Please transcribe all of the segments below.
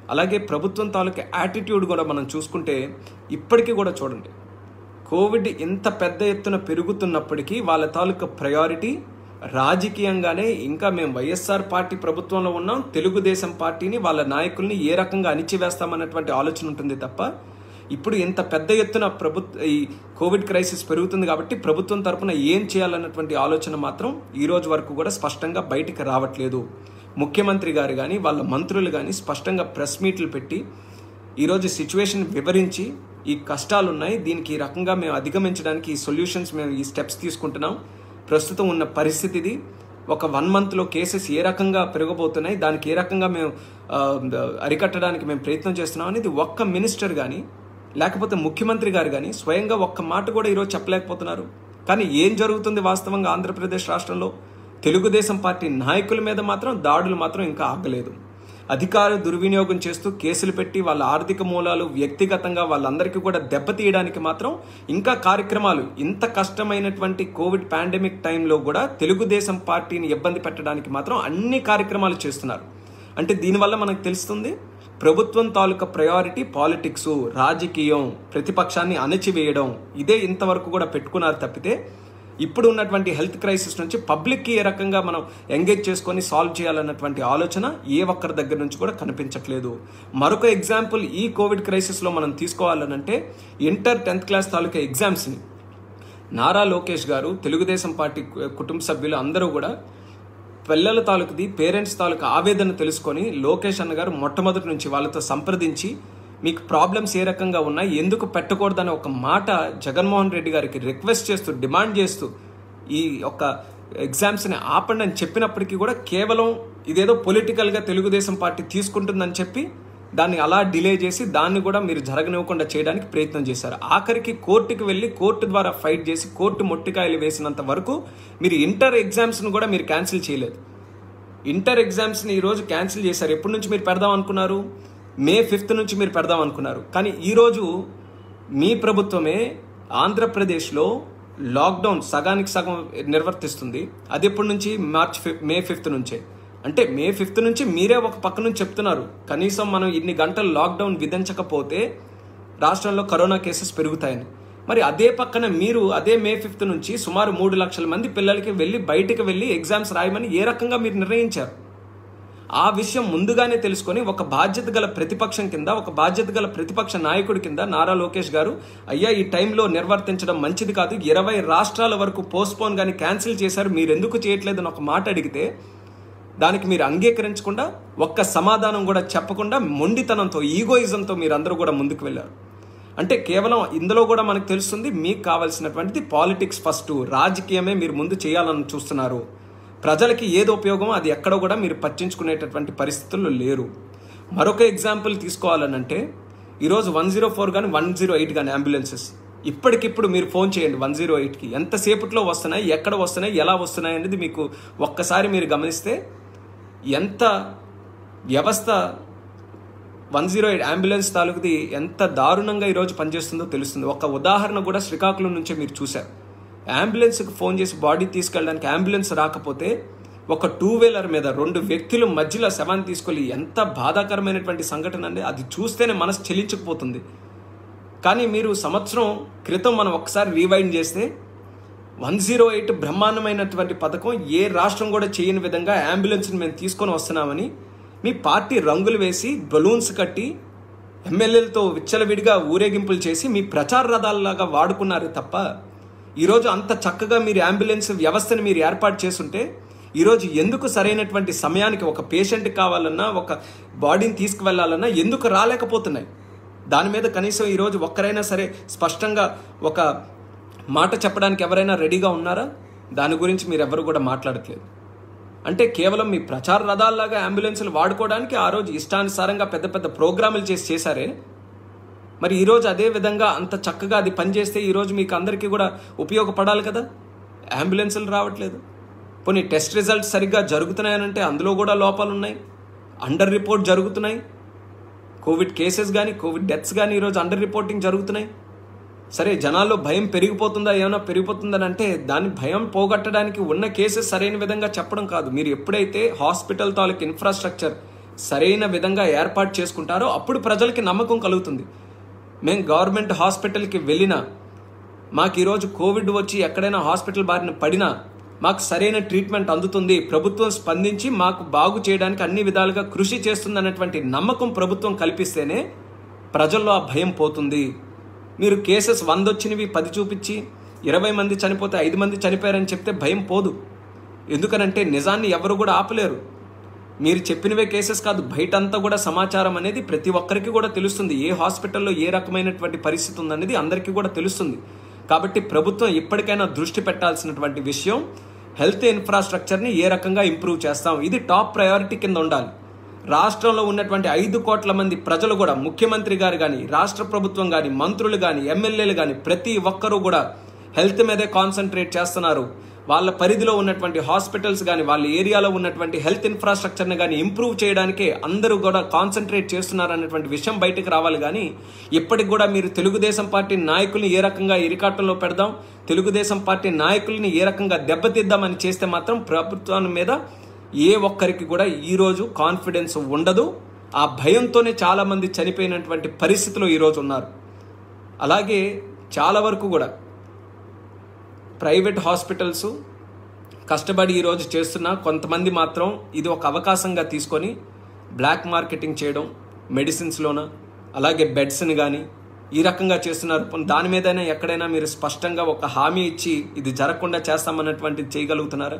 అలాగే ప్రభుత్వం తాలూకా యాటిట్యూడ్ కూడా మనం చూసుకుంటే ఇప్పటికీ కూడా చూడండి కోవిడ్ ఇంత పెద్ద ఎత్తున పెరుగుతున్నప్పటికీ వాళ్ళ తాలూకా ప్రయారిటీ రాజకీయంగానే ఇంకా మేము వైఎస్ఆర్ పార్టీ ప్రభుత్వంలో ఉన్నాం తెలుగుదేశం పార్టీని వాళ్ళ నాయకుల్ని ఏ రకంగా అణిచివేస్తామన్నటువంటి ఆలోచన ఉంటుంది తప్ప ఇప్పుడు ఇంత పెద్ద ఎత్తున ప్రభుత్వ ఈ కోవిడ్ క్రైసిస్ పెరుగుతుంది కాబట్టి ప్రభుత్వం తరపున ఏం చేయాలన్నటువంటి ఆలోచన మాత్రం ఈ రోజు వరకు కూడా స్పష్టంగా బయటికి రావట్లేదు ముఖ్యమంత్రి గారు కానీ వాళ్ళ మంత్రులు కానీ స్పష్టంగా ప్రెస్ మీట్లు పెట్టి ఈరోజు సిచ్యువేషన్ వివరించి ఈ కష్టాలు ఉన్నాయి దీనికి ఈ రకంగా మేము అధిగమించడానికి ఈ సొల్యూషన్స్ మేము ఈ స్టెప్స్ తీసుకుంటున్నాం ప్రస్తుతం ఉన్న పరిస్థితి ఇది ఒక వన్ మంత్లో కేసెస్ ఏ రకంగా పెరగబోతున్నాయి దానికి ఏ రకంగా మేము ఆ, అరికట్టడానికి మేము ప్రయత్నం చేస్తున్నాం అనేది ఒక్క మినిస్టర్ కానీ లేకపోతే ముఖ్యమంత్రి గారు కానీ స్వయంగా ఒక్క మాట కూడా ఈరోజు చెప్పలేకపోతున్నారు కానీ ఏం జరుగుతుంది వాస్తవంగా ఆంధ్రప్రదేశ్ రాష్ట్రంలో తెలుగుదేశం పార్టీ నాయకుల మీద మాత్రం దాడులు మాత్రం ఇంకా ఆగలేదు అధికార దుర్వినియోగం చేస్తూ కేసులు పెట్టి వాళ్ళ ఆర్థిక మూలాలు వ్యక్తిగతంగా వాళ్ళందరికీ కూడా దెబ్బతీయడానికి మాత్రం ఇంకా కార్యక్రమాలు ఇంత కష్టమైనటువంటి కోవిడ్ పాండమిక్ టైంలో కూడా తెలుగుదేశం పార్టీని ఇబ్బంది పెట్టడానికి మాత్రం అన్ని కార్యక్రమాలు చేస్తున్నారు అంటే దీనివల్ల మనకు తెలుస్తుంది ప్రభుత్వం తాలూకా ప్రయారిటీ పాలిటిక్స్ రాజకీయం ప్రతిపక్షాన్ని అణచివేయడం ఇదే ఇంతవరకు కూడా పెట్టుకున్నారు తప్పితే ఇప్పుడు ఉన్నటువంటి హెల్త్ క్రైసిస్ నుంచి పబ్లిక్కి ఏ రకంగా మనం ఎంగేజ్ చేసుకొని సాల్వ్ చేయాలన్నటువంటి ఆలోచన ఏ ఒక్కరి దగ్గర నుంచి కూడా కనిపించట్లేదు మరొక ఎగ్జాంపుల్ ఈ కోవిడ్ క్రైసిస్లో మనం తీసుకోవాలనంటే ఇంటర్ టెన్త్ క్లాస్ తాలూకా ఎగ్జామ్స్ని నారా లోకేష్ గారు తెలుగుదేశం పార్టీ కు- కుటుంబ సభ్యులు అందరూ కూడా పిల్లల తాలూకుది పేరెంట్స్ తాలూకు ఆవేదన తెలుసుకొని లోకేష్ అన్న గారు మొట్టమొదటి నుంచి వాళ్ళతో సంప్రదించి మీకు ప్రాబ్లమ్స్ ఏ రకంగా ఉన్నాయి ఎందుకు పెట్టకూడదని ఒక మాట జగన్మోహన్ రెడ్డి గారికి రిక్వెస్ట్ చేస్తూ డిమాండ్ చేస్తూ ఈ యొక్క ఎగ్జామ్స్ని ఆపండి అని చెప్పినప్పటికీ కూడా కేవలం ఇదేదో పొలిటికల్గా తెలుగుదేశం పార్టీ తీసుకుంటుందని చెప్పి దాన్ని అలా డిలే చేసి దాన్ని కూడా మీరు జరగనివ్వకుండా చేయడానికి ప్రయత్నం చేశారు ఆఖరికి కోర్టుకి వెళ్ళి కోర్టు ద్వారా ఫైట్ చేసి కోర్టు మొట్టికాయలు వేసినంత వరకు మీరు ఇంటర్ ఎగ్జామ్స్ను కూడా మీరు క్యాన్సిల్ చేయలేదు ఇంటర్ ఎగ్జామ్స్ని ఈరోజు క్యాన్సిల్ చేశారు ఎప్పటి నుంచి మీరు పెడదాం అనుకున్నారు మే ఫిఫ్త్ నుంచి మీరు పెడదాం అనుకున్నారు కానీ ఈరోజు మీ ప్రభుత్వమే ఆంధ్రప్రదేశ్లో లాక్డౌన్ సగానికి సగం నిర్వర్తిస్తుంది అది ఎప్పటి నుంచి మార్చ్ ఫిఫ్ మే ఫిఫ్త్ నుంచే అంటే మే ఫిఫ్త్ నుంచి మీరే ఒక పక్క నుంచి చెప్తున్నారు కనీసం మనం ఇన్ని గంటలు లాక్డౌన్ విధించకపోతే రాష్ట్రంలో కరోనా కేసెస్ పెరుగుతాయని మరి అదే పక్కన మీరు అదే మే ఫిఫ్త్ నుంచి సుమారు మూడు లక్షల మంది పిల్లలకి వెళ్ళి బయటికి వెళ్ళి ఎగ్జామ్స్ రాయమని ఏ రకంగా మీరు నిర్ణయించారు ఆ విషయం ముందుగానే తెలుసుకొని ఒక బాధ్యత గల ప్రతిపక్షం కింద ఒక బాధ్యత గల ప్రతిపక్ష నాయకుడి కింద నారా లోకేష్ గారు అయ్యా ఈ టైంలో నిర్వర్తించడం మంచిది కాదు ఇరవై రాష్ట్రాల వరకు పోస్ట్పోన్ కానీ క్యాన్సిల్ చేశారు మీరు ఎందుకు చేయట్లేదని ఒక మాట అడిగితే దానికి మీరు అంగీకరించకుండా ఒక్క సమాధానం కూడా చెప్పకుండా మొండితనంతో ఈగోయిజంతో మీరు అందరూ కూడా ముందుకు వెళ్ళారు అంటే కేవలం ఇందులో కూడా మనకు తెలుస్తుంది మీకు కావాల్సినటువంటిది పాలిటిక్స్ ఫస్ట్ రాజకీయమే మీరు ముందు చేయాలని చూస్తున్నారు ప్రజలకి ఏది ఉపయోగమో అది ఎక్కడో కూడా మీరు పట్టించుకునేటటువంటి పరిస్థితుల్లో లేరు మరొక ఎగ్జాంపుల్ తీసుకోవాలనంటే ఈరోజు వన్ జీరో ఫోర్ కానీ వన్ జీరో ఎయిట్ కానీ అంబులెన్సెస్ ఇప్పటికిప్పుడు మీరు ఫోన్ చేయండి వన్ జీరో ఎయిట్కి ఎంతసేపట్లో వస్తున్నాయి ఎక్కడ వస్తున్నాయి ఎలా వస్తున్నాయి అనేది మీకు ఒక్కసారి మీరు గమనిస్తే ఎంత వ్యవస్థ వన్ జీరో ఎయిట్ అంబులెన్స్ తాలూకుది ఎంత దారుణంగా ఈరోజు పనిచేస్తుందో తెలుస్తుంది ఒక ఉదాహరణ కూడా శ్రీకాకుళం నుంచే మీరు చూశారు అంబులెన్స్కి ఫోన్ చేసి బాడీ తీసుకెళ్ళడానికి అంబులెన్స్ రాకపోతే ఒక టూ వీలర్ మీద రెండు వ్యక్తులు మధ్యలో శవాన్ని తీసుకెళ్ళి ఎంత బాధాకరమైనటువంటి సంఘటన అండి అది చూస్తేనే మనసు చెలించకపోతుంది కానీ మీరు సంవత్సరం క్రితం మనం ఒకసారి రీవైండ్ చేస్తే వన్ జీరో ఎయిట్ బ్రహ్మాండమైనటువంటి పథకం ఏ రాష్ట్రం కూడా చేయని విధంగా అంబులెన్స్ని మేము తీసుకొని వస్తున్నామని మీ పార్టీ రంగులు వేసి బలూన్స్ కట్టి ఎమ్మెల్యేలతో విచ్చలవిడిగా ఊరేగింపులు చేసి మీ ప్రచార రథాలలాగా వాడుకున్నారు తప్ప ఈరోజు అంత చక్కగా మీరు అంబులెన్స్ వ్యవస్థను మీరు ఏర్పాటు చేసుంటే ఈరోజు ఎందుకు సరైనటువంటి సమయానికి ఒక పేషెంట్ కావాలన్నా ఒక బాడీని తీసుకువెళ్ళాలన్నా ఎందుకు రాలేకపోతున్నాయి దాని మీద కనీసం ఈరోజు ఒక్కరైనా సరే స్పష్టంగా ఒక మాట చెప్పడానికి ఎవరైనా రెడీగా ఉన్నారా దాని గురించి మీరు ఎవరు కూడా మాట్లాడట్లేదు అంటే కేవలం మీ ప్రచార రథాల్లాగా అంబులెన్సులు వాడుకోవడానికి ఆ రోజు ఇష్టానుసారంగా పెద్ద పెద్ద ప్రోగ్రాములు చేసి చేశారే మరి ఈరోజు అదే విధంగా అంత చక్కగా అది పనిచేస్తే ఈరోజు మీకు అందరికీ కూడా ఉపయోగపడాలి కదా అంబులెన్సులు రావట్లేదు పోనీ టెస్ట్ రిజల్ట్స్ సరిగ్గా జరుగుతున్నాయనంటే అందులో కూడా లోపాలు ఉన్నాయి అండర్ రిపోర్ట్ జరుగుతున్నాయి కోవిడ్ కేసెస్ కానీ కోవిడ్ డెత్స్ కానీ ఈరోజు అండర్ రిపోర్టింగ్ జరుగుతున్నాయి సరే జనాల్లో భయం పెరిగిపోతుందా ఏమైనా పెరిగిపోతుందని అంటే దాని భయం పోగొట్టడానికి ఉన్న కేసెస్ సరైన విధంగా చెప్పడం కాదు మీరు ఎప్పుడైతే హాస్పిటల్ తాలూకు ఇన్ఫ్రాస్ట్రక్చర్ సరైన విధంగా ఏర్పాటు చేసుకుంటారో అప్పుడు ప్రజలకి నమ్మకం కలుగుతుంది మేము గవర్నమెంట్ హాస్పిటల్కి వెళ్ళినా మాకు ఈరోజు కోవిడ్ వచ్చి ఎక్కడైనా హాస్పిటల్ బారిన పడినా మాకు సరైన ట్రీట్మెంట్ అందుతుంది ప్రభుత్వం స్పందించి మాకు బాగు చేయడానికి అన్ని విధాలుగా కృషి చేస్తుంది అన్నటువంటి నమ్మకం ప్రభుత్వం కల్పిస్తేనే ప్రజల్లో ఆ భయం పోతుంది మీరు కేసెస్ వంద వచ్చినవి పది చూపించి ఇరవై మంది చనిపోతే ఐదు మంది చనిపోయారని చెప్తే భయం పోదు ఎందుకనంటే నిజాన్ని ఎవరు కూడా ఆపలేరు మీరు చెప్పినవే కేసెస్ కాదు బయటంతా కూడా సమాచారం అనేది ప్రతి ఒక్కరికి కూడా తెలుస్తుంది ఏ హాస్పిటల్లో ఏ రకమైనటువంటి పరిస్థితి ఉందనేది అందరికీ కూడా తెలుస్తుంది కాబట్టి ప్రభుత్వం ఇప్పటికైనా దృష్టి పెట్టాల్సినటువంటి విషయం హెల్త్ ఇన్ఫ్రాస్ట్రక్చర్ని ఏ రకంగా ఇంప్రూవ్ చేస్తాం ఇది టాప్ ప్రయారిటీ కింద ఉండాలి రాష్ట్రంలో ఉన్నటువంటి ఐదు కోట్ల మంది ప్రజలు కూడా ముఖ్యమంత్రి గారు కానీ రాష్ట్ర ప్రభుత్వం కానీ మంత్రులు కానీ ఎమ్మెల్యేలు కానీ ప్రతి ఒక్కరూ కూడా హెల్త్ మీదే కాన్సన్ట్రేట్ చేస్తున్నారు వాళ్ళ పరిధిలో ఉన్నటువంటి హాస్పిటల్స్ కానీ వాళ్ళ ఏరియాలో ఉన్నటువంటి హెల్త్ ఇన్ఫ్రాస్ట్రక్చర్ని కానీ ఇంప్రూవ్ చేయడానికే అందరూ కూడా కాన్సన్ట్రేట్ చేస్తున్నారు అన్నటువంటి విషయం బయటకు రావాలి కానీ ఇప్పటికి కూడా మీరు తెలుగుదేశం పార్టీ నాయకుల్ని ఏ రకంగా ఇరికాటంలో పెడదాం తెలుగుదేశం పార్టీ నాయకుల్ని ఏ రకంగా దెబ్బతీద్దామని చేస్తే మాత్రం ప్రభుత్వం మీద ఏ ఒక్కరికి కూడా ఈరోజు కాన్ఫిడెన్స్ ఉండదు ఆ భయంతోనే చాలామంది చనిపోయినటువంటి పరిస్థితిలో ఈరోజు ఉన్నారు అలాగే చాలా వరకు కూడా ప్రైవేట్ హాస్పిటల్స్ కష్టపడి ఈరోజు చేస్తున్న కొంతమంది మాత్రం ఇది ఒక అవకాశంగా తీసుకొని బ్లాక్ మార్కెటింగ్ చేయడం మెడిసిన్స్లోన అలాగే బెడ్స్ని కానీ ఈ రకంగా చేస్తున్నారు పోనీ దాని మీదైనా ఎక్కడైనా మీరు స్పష్టంగా ఒక హామీ ఇచ్చి ఇది జరగకుండా చేస్తామన్నటువంటిది చేయగలుగుతున్నారా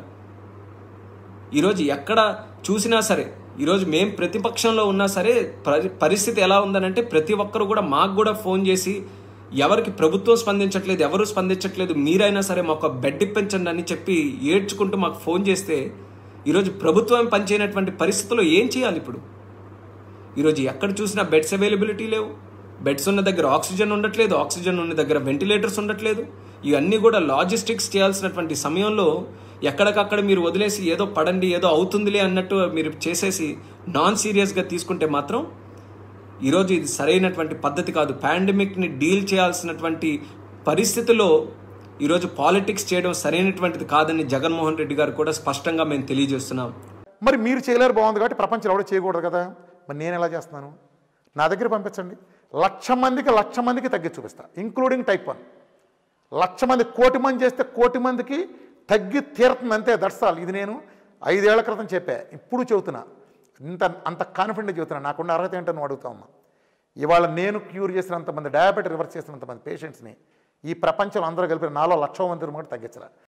ఈరోజు ఎక్కడ చూసినా సరే ఈరోజు మేం ప్రతిపక్షంలో ఉన్నా సరే పరి- పరిస్థితి ఎలా ఉందనంటే ప్రతి ఒక్కరు కూడా మాకు కూడా ఫోన్ చేసి ఎవరికి ప్రభుత్వం స్పందించట్లేదు ఎవరు స్పందించట్లేదు మీరైనా సరే మాకు బెడ్ ఇప్పించండి అని చెప్పి ఏడ్చుకుంటూ మాకు ఫోన్ చేస్తే ఈరోజు ప్రభుత్వం పనిచేయనటువంటి పరిస్థితుల్లో ఏం చేయాలి ఇప్పుడు ఈరోజు ఎక్కడ చూసినా బెడ్స్ అవైలబిలిటీ లేవు బెడ్స్ ఉన్న దగ్గర ఆక్సిజన్ ఉండట్లేదు ఆక్సిజన్ ఉన్న దగ్గర వెంటిలేటర్స్ ఉండట్లేదు ఇవన్నీ కూడా లాజిస్టిక్స్ చేయాల్సినటువంటి సమయంలో ఎక్కడికక్కడ మీరు వదిలేసి ఏదో పడండి ఏదో అవుతుందిలే అన్నట్టు మీరు చేసేసి నాన్ సీరియస్గా తీసుకుంటే మాత్రం ఈరోజు ఇది సరైనటువంటి పద్ధతి కాదు పాండమిక్ని డీల్ చేయాల్సినటువంటి పరిస్థితిలో ఈరోజు పాలిటిక్స్ చేయడం సరైనటువంటిది కాదని జగన్మోహన్ రెడ్డి గారు కూడా స్పష్టంగా మేము తెలియజేస్తున్నాం మరి మీరు చేయలేరు బాగుంది కాబట్టి ప్రపంచంలో ఎవడో చేయకూడదు కదా మరి నేను ఎలా చేస్తున్నాను నా దగ్గర పంపించండి లక్ష మందికి లక్ష మందికి తగ్గి చూపిస్తా ఇంక్లూడింగ్ టైప్ వన్ లక్ష మంది కోటి మంది చేస్తే కోటి మందికి తగ్గి తీరుతుంది అంతే దట్సాల్ ఇది నేను ఐదేళ్ల క్రితం చెప్పా ఇప్పుడు చెబుతున్నా ఇంత అంత కాన్ఫిడెంట్ చెబుతున్నా నాకున్న అర్హత ఏంటో నువ్వు అడుగుతా ఉన్నా ఇవాళ నేను క్యూర్ చేసినంతమంది డయాబెటీ రివర్స్ చేసినంతమంది పేషెంట్స్ని ఈ ప్రపంచంలో అందరూ కలిపి నాలో లక్ష మంది కూడా తగ్గించరా